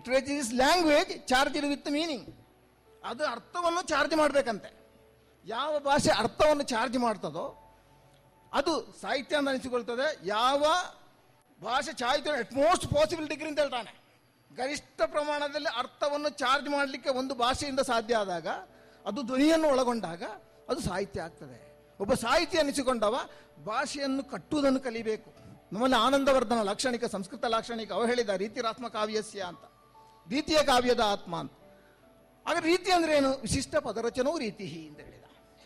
literature is language charged with meaning ಅದು ಅರ್ಥವನ್ನು charge ಮಾಡಬೇಕಂತೆ ಯಾವ ಭಾಷೆ ಅರ್ಥವನ್ನು ಚಾರ್ಜ್ ಮಾಡ್ತದೋ ಅದು ಸಾಹಿತ್ಯ ಅಂತ ಅನಿಸಿಕೊಳ್ತದೆ ಯಾವ ಭಾಷೆ ಚಾಹಿತ್ಯ ಅಟ್ ಮೋಸ್ಟ್ ಪಾಸಿಬಲ್ ಡಿಗ್ರಿ ಅಂತ ಹೇಳ್ತಾನೆ ಗರಿಷ್ಠ ಪ್ರಮಾಣದಲ್ಲಿ ಅರ್ಥವನ್ನು ಚಾರ್ಜ್ ಮಾಡಲಿಕ್ಕೆ ಒಂದು ಭಾಷೆಯಿಂದ ಸಾಧ್ಯ ಆದಾಗ ಅದು ಧ್ವನಿಯನ್ನು ಒಳಗೊಂಡಾಗ ಅದು ಸಾಹಿತ್ಯ ಆಗ್ತದೆ ಒಬ್ಬ ಸಾಹಿತ್ಯ ಅನಿಸಿಕೊಂಡವ ಭಾಷೆಯನ್ನು ಕಟ್ಟುವುದನ್ನು ಕಲಿಬೇಕು ನಮ್ಮಲ್ಲಿ ಆನಂದವರ್ಧನ ಲಾಕ್ಷಣಿಕ ಸಂಸ್ಕೃತ ಲಾಕ್ಷಣಿಕ ಅವ ಹೇಳಿದ ರೀತಿರಾತ್ಮ ಕಾವ್ಯಸ್ಯ ಅಂತ ರೀತಿಯ ಕಾವ್ಯದ ಆತ್ಮ ಅಂತ ಆಗ ರೀತಿ ಅಂದ್ರೆ ಏನು ವಿಶಿಷ್ಟ ಪದರಚನವು ರೀತಿ ಅಂತ ಹೇಳಿದ